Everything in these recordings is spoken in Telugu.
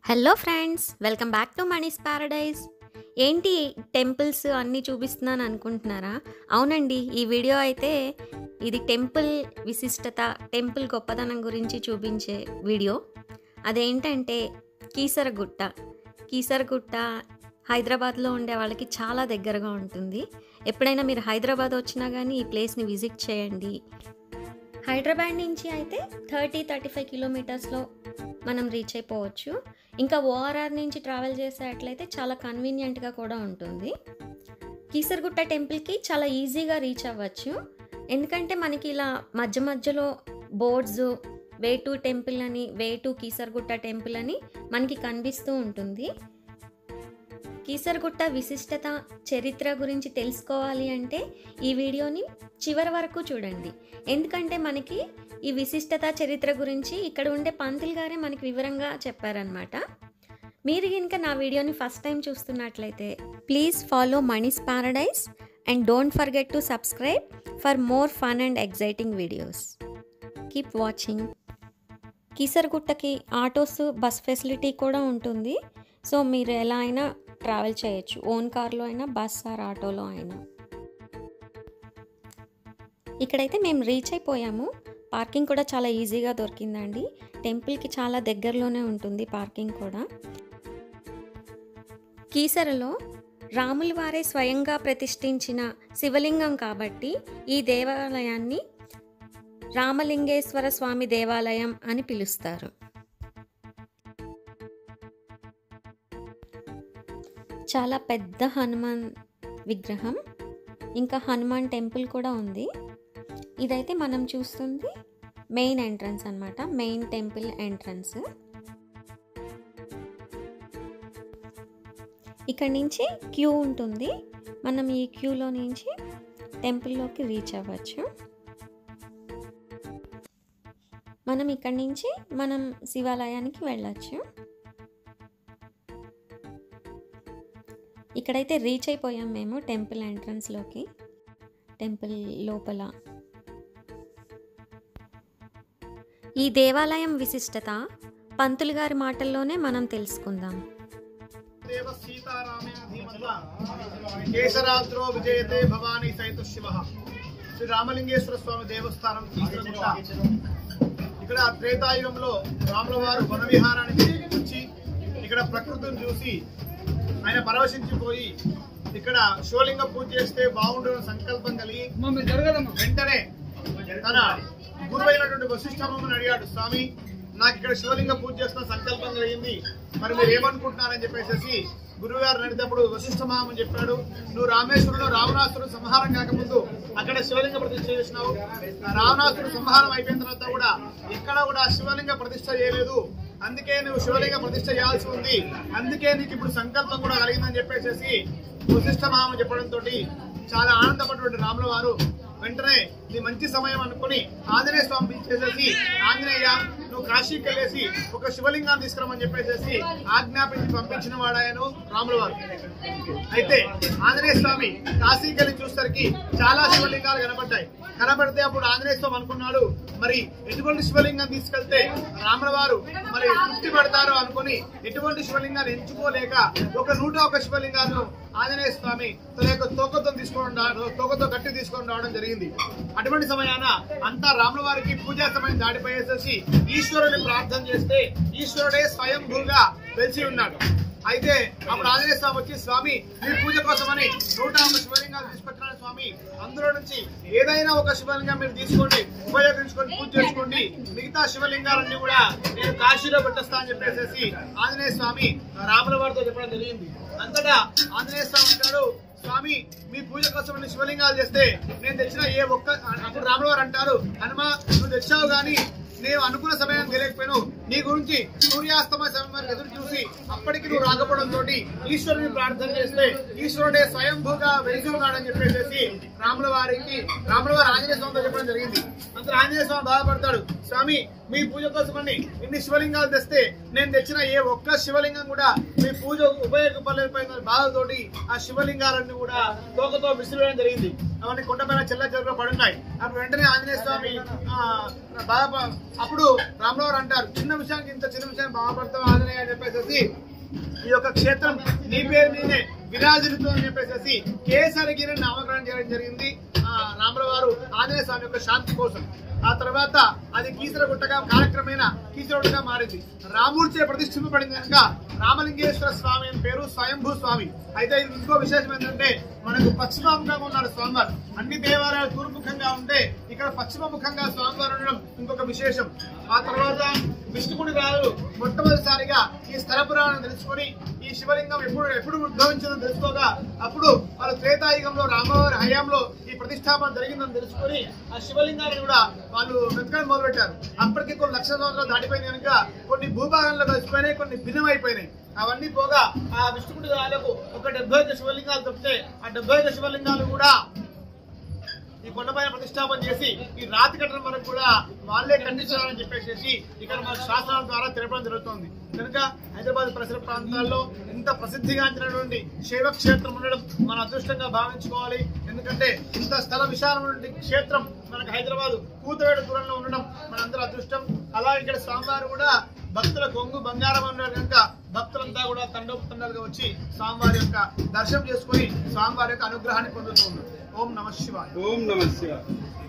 hello friends welcome back to Mani's paradise ఏంటి టెంపుల్స్ అన్నీ చూపిస్తున్నాను అనుకుంటున్నారా అవునండి ఈ వీడియో అయితే ఇది టెంపుల్ విశిష్టత టెంపుల్ గొప్పతనం గురించి చూపించే వీడియో అదేంటంటే కీసరగుట్ట కీసరగుట్ట హైదరాబాద్లో ఉండే వాళ్ళకి చాలా దగ్గరగా ఉంటుంది ఎప్పుడైనా మీరు హైదరాబాద్ వచ్చినా కానీ ఈ ప్లేస్ని విజిట్ చేయండి హైదరాబాద్ నుంచి అయితే థర్టీ థర్టీ ఫైవ్ కిలోమీటర్స్లో మనం రీచ్ అయిపోవచ్చు ఇంకా ఓఆర్ఆర్ నుంచి ట్రావెల్ చేసేట్లయితే చాలా కన్వీనియంట్గా కూడా ఉంటుంది కీసరగుట్ట టెంపుల్కి చాలా ఈజీగా రీచ్ అవ్వచ్చు ఎందుకంటే మనకి ఇలా మధ్య మధ్యలో బోర్డ్స్ వే టు టెంపుల్ అని వే టు కీసరగుట్ట టెంపుల్ అని మనకి కనిపిస్తూ ఉంటుంది కీసరగుట్ట విశిష్టత చరిత్ర గురించి తెలుసుకోవాలి అంటే ఈ వీడియోని చివరి వరకు చూడండి ఎందుకంటే మనకి ఈ విశిష్టత చరిత్ర గురించి ఇక్కడ ఉండే పంతులు గారే మనకి వివరంగా చెప్పారనమాట మీరు కనుక నా వీడియోని ఫస్ట్ టైం చూస్తున్నట్లయితే please follow Mani's paradise and don't forget to subscribe for more fun and exciting videos keep watching కీసరగుట్టకి ఆటోస్ బస్ ఫెసిలిటీ కూడా ఉంటుంది సో మీరు ఎలా అయినా ట్రావెల్ చేయొచ్చు ఓన్ కార్లో అయినా బస్ ఆర్ ఆటోలో అయినా ఇక్కడైతే మేము రీచ్ అయిపోయాము పార్కింగ్ కూడా చాలా ఈజీగా దొరికిందండి టెంపుల్కి చాలా దగ్గరలోనే ఉంటుంది పార్కింగ్ కూడా కీసరలో రాముల వారే స్వయంగా ప్రతిష్ఠించిన శివలింగం కాబట్టి ఈ దేవాలయాన్ని రామలింగేశ్వర స్వామి దేవాలయం అని పిలుస్తారు చాలా పెద్ద హనుమాన్ విగ్రహం ఇంకా హనుమాన్ టెంపుల్ కూడా ఉంది ఇదైతే మనం చూస్తుంది మెయిన్ ఎంట్రన్స్ అనమాట మెయిన్ టెంపుల్ ఎంట్రన్స్ ఇక్కడ నుంచి క్యూ ఉంటుంది మనం ఈ క్యూలో నుంచి టెంపుల్లోకి రీచ్ అవ్వచ్చు మనం ఇక్కడ నుంచి మనం శివాలయానికి వెళ్ళచ్చు ఇక్కడైతే రీచ్ అయిపోయాం మేము టెంపుల్ ఎంట్రన్స్లోకి టెంపుల్ లోపల ఈ దేవాలయం విశిష్టత పంతులు గారి మాటల్లోనే మనం తెలుసుకుందాం దేవ సీతారామేణ ధీమత కేశరాత్రో విజయతే భవానీ సైత శివ శ్రీ రామలింగేశ్వర స్వామి దేవస్థానం కీసరగుట్ట ఇక్కడ త్రేతాయుగంలో రాముల వారు వన విహారానికి వచ్చి ఇక్కడ ప్రకృతిని చూసి ఆయన పరవశించిపోయి ఇక్కడ శివలింగ పూజ చేస్తే బాగుండున సంకల్పం కలిగి వెంటనే తన గురువైనటువంటి వశిష్ఠమ్మని అడిగాడు స్వామి నాకు ఇక్కడ శివలింగ పూజ చేస్తున్న సంకల్పం కలిగింది మరి మీరు ఏమనుకుంటున్నారని చెప్పేసి గురువు గారు నడినప్పుడు వశిష్ఠ మహామని చెప్పాడు నువ్వు రామేశ్వరుడు రావణాసురుడు సంహారం కాకముందు అక్కడ శివలింగ ప్రతిష్ఠ చేసినావు రావణాసురుడు సంహారం అయిపోయిన తర్వాత కూడా ఎక్కడ కూడా శివలింగ ప్రతిష్ఠ చేయలేదు అందుకే నువ్వు శివలింగ ప్రతిష్ఠ చేయాల్సి ఉంది అందుకే నీకు ఇప్పుడు సంకల్పం కూడా కలిగిందని చెప్పేసి వశిష్ఠ మహామ చెప్పడంతో చాలా ఆనందపడినటువంటి రాముల వారు వెంటనే ఇది మంచి సమయం అనుకుని ఆంజనేయ స్వామి పిలిచేసేసి ఆంజనేయ నువ్వు కాశీకి వెళ్ళేసి ఒక శివలింగాన్ని తీసుకురమని చెప్పేసి ఆజ్ఞాపించి పంపించిన వాడాయను రాముల వారు అయితే ఆంజనేయ స్వామి కాశీకి వెళ్ళి చూసరికి చాలా శివలింగాలు కనబడ్డాయి కనబడితే అప్పుడు ఆంజనేయ స్వామి అనుకున్నాడు మరి ఎటువంటి శివలింగం తీసుకెళ్తే రాముల వారు మరి తృప్తి పడతారు అనుకుని ఎటువంటి శివలింగాన్ని ఎంచుకోలేక ఒక నూట ఒక శివలింగాలను ఆంజనేయ స్వామి తన యొక్క తోకతో తీసుకొని రా- తోకతో గట్టి తీసుకొని రావడం జరిగింది అటువంటి సమయాన అంతా రాముల వారికి పూజా సమయం దాటిపోయేసేసి ఈశ్వరుని ప్రార్థన చేస్తే ఈశ్వరుడే స్వయంభూగా వెలిసి ఉన్నాడు అయితే అప్పుడు ఆంజనేయ స్వామి వచ్చి స్వామి మీ పూజ కోసమని నూట ఒక శివలింగాలు తీసుకొచ్చినాడు స్వామి అందులో నుంచి ఏదైనా ఒక శివలింగం మీరు తీసుకోండి ఉపయోగించుకొని పూజ చేసుకోండి మిగతా శివలింగాలన్నీ కూడా నేను కాశీలో పెట్టేస్తా అని చెప్పేసి ఆంజనేయ స్వామి రాముల వారితో చెప్పడం జరిగింది అంతటా ఆంజనేయ స్వామి అంటాడు స్వామి మీ పూజ కోసం నేను శివలింగాలు చేస్తే నేను తెచ్చిన ఏ ఒక్క అప్పుడు రాముల వారు అంటారు హనుమా నువ్వు తెచ్చావు గాని నేను అనుకున్న సమయం తెలియకపోయాను నీ గురించి సూర్యాస్తమయ సమయం వరకు ఎదురు చూసి అప్పటికి నువ్వు రాకపోవడం తోటి ఈశ్వరుని ప్రార్థన చేస్తే ఈశ్వరుడే స్వయంభూగా వెలిసి ఉన్నాడని చెప్పేసి రాముల వారికి రాముల వారు ఆంజనేయ స్వామితో చెప్పడం జరిగింది అంతా ఆంజనేయ స్వామి బాధపడతాడు స్వామి మీ పూజ కోసమని ఇన్ని శివలింగాలు తెస్తే నేను తెచ్చిన ఏ ఒక్క శివలింగం కూడా మీ పూజ ఉపయోగపడలేకపోయిందని బాధతోటి ఆ శివలింగాలన్నీ కూడా తోకతో విసిరేయడం జరిగింది అవన్నీ కొండపైన చెల్ల చెరువులో పడున్నాయి అప్పుడు వెంటనే ఆంజనేయ స్వామి ఆ, బాధ అప్పుడు రామరావు అంటారు చిన్న విషయానికి ఇంత చిన్న విషయాన్ని బాధపడతాం ఆంజనేయ అని చెప్పేసి ఈ యొక్క క్షేత్రం నీ పేరు మీదే విరాజిల్లుతూ అని చెప్పేసి కేసరిగిరి నామకరణం చేయడం జరిగింది ఆ రాముల వారు ఆంజనేయ స్వామి యొక్క శాంతి కోసం ఆ తర్వాత అది కీసరగుట్టగా కాలక్రమేణ కీసరగుట్టగా మారింది రాముడిచే ప్రతిష్ఠింపబడింది కనుక రామలింగేశ్వర స్వామి అని పేరు స్వయంభూ స్వామి అయితే ఇది ఇంకో విశేషం ఏంటంటే మనకు పశ్చిమముఖంగా ఉన్నాడు స్వామివారు అన్ని దేవాలయాలు తూర్పుముఖంగా ఉంటే ఇక్కడ పశ్చిమముఖంగా స్వామివారు ఉండడం ఇంకొక విశేషం ఆ తర్వాత విష్ణుకుడి రాజు మొట్టమొదటిసారిగా ఈ స్థల పురాణం తెలుసుకొని ఈ శివలింగం ఎప్పుడు ఎప్పుడు ఉద్భవించిందో తెలుసుకోగా అప్పుడు వాళ్ళు త్రేతాయుగంలో రామవారి హయాంలో ఈ ప్రతిష్టాపన జరిగిందని తెలుసుకొని ఆ శివలింగాన్ని కూడా వాళ్ళు వెతకడం మొదలుపెట్టారు అప్పటికి కొన్ని లక్షల సంవత్సరాలు దాటిపోయింది కనుక కొన్ని భూభాగంలో కలిసిపోయినాయి కొన్ని భిన్నమైపోయినాయి అవన్నీ పోగా ఆ విష్ణుకుడి రాజులకు ఒక డెబ్బై ఐదు శివలింగాలు దొరికితే ఆ డెబ్బై ఐదు శివలింగాలు కూడా ఈ కొండపైన ప్రతిష్టాపన చేసి ఈ రాతి కట్టడం వరకు కూడా వాళ్ళే కట్టించాలని చెప్పేసి ఇక్కడ మన శాస్త్రాల ద్వారా తెలపడం జరుగుతుంది కనుక హైదరాబాద్ పరిసర ప్రాంతాల్లో ఇంత ప్రసిద్ధిగాంచినటువంటి శైవ క్షేత్రం ఉండడం మన అదృష్టంగా భావించుకోవాలి ఎందుకంటే ఇంత స్థల విశాలమైనటువంటి క్షేత్రం మనకు హైదరాబాద్ కూతవేడు దూరంలో ఉండడం మనందరూ అదృష్టం అలాగే ఇక్కడ స్వామివారు కూడా భక్తుల కొంగు బంగారం అన్నారు కనుక భక్తులంతా కూడా తండోపతండాలుగా వచ్చి స్వామివారి యొక్క దర్శనం చేసుకొని స్వామివారి యొక్క అనుగ్రహాన్ని పొందుతూ ఉన్నారు ఓం నమ శివాయ ఓం నమ శివాయ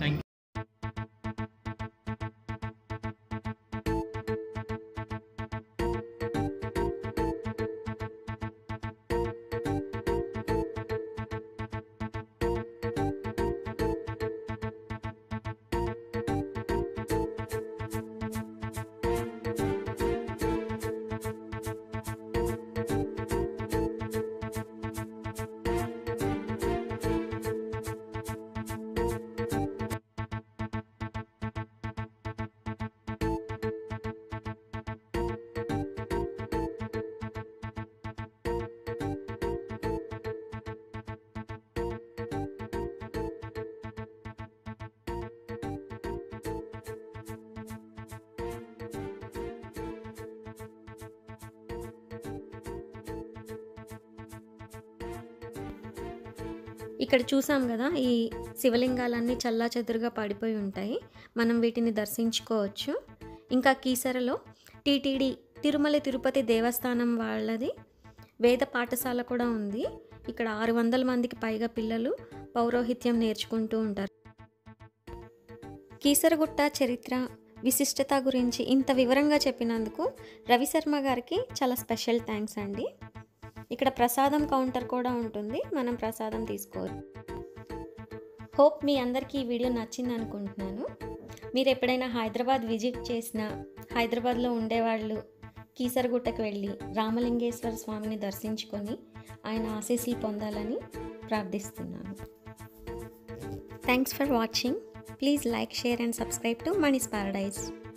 ఇక్కడ చూసాం కదా ఈ శివలింగాలన్నీ చల్లా చెదురుగా పడిపోయి ఉంటాయి మనం వీటిని దర్శించుకోవచ్చు ఇంకా కీసరలో టీటీడీ తిరుమల తిరుపతి దేవస్థానం వాళ్ళది వేద పాఠశాల కూడా ఉంది ఇక్కడ ఆరు వందల మందికి పైగా పిల్లలు పౌరోహిత్యం నేర్చుకుంటూ ఉంటారు కీసరగుట్ట చరిత్ర విశిష్టత గురించి ఇంత వివరంగా చెప్పినందుకు రవిశర్మ గారికి చాలా స్పెషల్ థ్యాంక్స్ అండి ఇక్కడ ప్రసాదం కౌంటర్ కూడా ఉంటుంది మనం ప్రసాదం తీసుకోవచ్చు హోప్ మీ అందరికీ ఈ వీడియో నచ్చింది అనుకుంటున్నాను మీరు ఎప్పుడైనా హైదరాబాద్ విజిట్ చేసినా హైదరాబాద్లో ఉండేవాళ్ళు కీసరగుట్టకు వెళ్ళి రామలింగేశ్వర స్వామిని దర్శించుకొని ఆయన ఆశీస్సులు పొందాలని ప్రార్థిస్తున్నాను thanks for watching please like share and subscribe to Mani's paradise